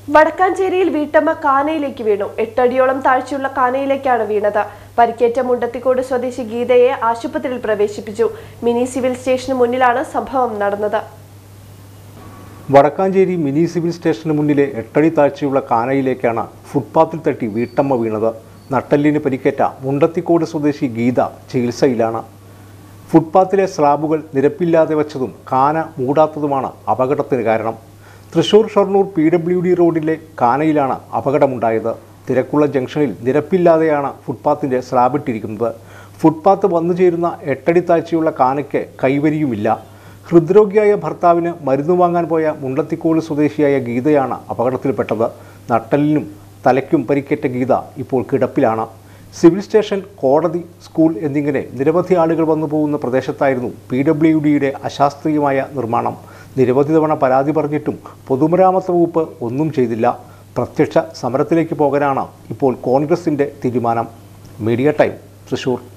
വടക്കാഞ്ചേരിയിൽ വീട്ടമ്മ കാനയിലേക്ക് വീണു എട്ടടിയോളം താഴ്ചയുള്ള കാനയിലേക്കാണ് വീണത് പരിക്കേറ്റ മുണ്ടത്തിക്കോട് സ്വദേശി ഗീതയെ ആശുപത്രിയിൽ പ്രവേശിപ്പിച്ചു മിനി സിവിൽ സ്റ്റേഷന് മുന്നിലാണ് സംഭവം നടന്നത് വടക്കാഞ്ചേരി മിനി സിവിൽ സ്റ്റേഷന് മുന്നിലെ എട്ടടി താഴ്ചയുള്ള കാനയിലേക്കാണ് ഫുട്പാത്തിൽ തട്ടി വീട്ടമ്മ വീണത് നട്ടെല്ലിന് പരിക്കേറ്റ മുണ്ടത്തിക്കോട് സ്വദേശി ഗീത ചികിത്സയിലാണ് ഫുട്പാത്തിലെ സ്ലാബുകൾ നിരപ്പില്ലാതെ വച്ചതും കാന മൂടാത്തതുമാണ് അപകടത്തിന് കാരണം Thrissur Shoranur P W D റോഡിലെ കാനയിലാണ് അപകടമുണ്ടായത് തിരക്കുള്ള ജംഗ്ഷനിൽ നിരപ്പില്ലാതെയാണ് ഫുട്പാത്തിൻ്റെ സ്ലാബിട്ടിരിക്കുന്നത് ഫുട്പാത്ത് വന്നു ചേരുന്ന എട്ടടി താഴ്ചയുള്ള കാനയ്ക്ക് കൈവരിയുമില്ല ഹൃദ്രോഗിയായ ഭർത്താവിന് മരുന്ന് വാങ്ങാൻ പോയ മുണ്ടത്തിക്കോട് സ്വദേശിയായ ഗീതയാണ് അപകടത്തിൽപ്പെട്ടത് നട്ടലിനും തലയ്ക്കും പരിക്കേറ്റ ഗീത ഇപ്പോൾ കിടപ്പിലാണ് സിവിൽ സ്റ്റേഷൻ കോടതി സ്കൂൾ എന്നിങ്ങനെ നിരവധി ആളുകൾ വന്നു പോകുന്ന പ്രദേശത്തായിരുന്നു പി ഡബ്ല്യു ഡിയുടെ അശാസ്ത്രീയമായ നിർമ്മാണം നിരവധി തവണ പരാതി പറഞ്ഞിട്ടും പൊതുമരാമത്ത് വകുപ്പ് ഒന്നും ചെയ്തില്ല പ്രത്യക്ഷ സമരത്തിലേക്ക് പോകാനാണ് ഇപ്പോൾ കോൺഗ്രസിൻ്റെ തീരുമാനം മീഡിയ ടൈം തൃശൂർ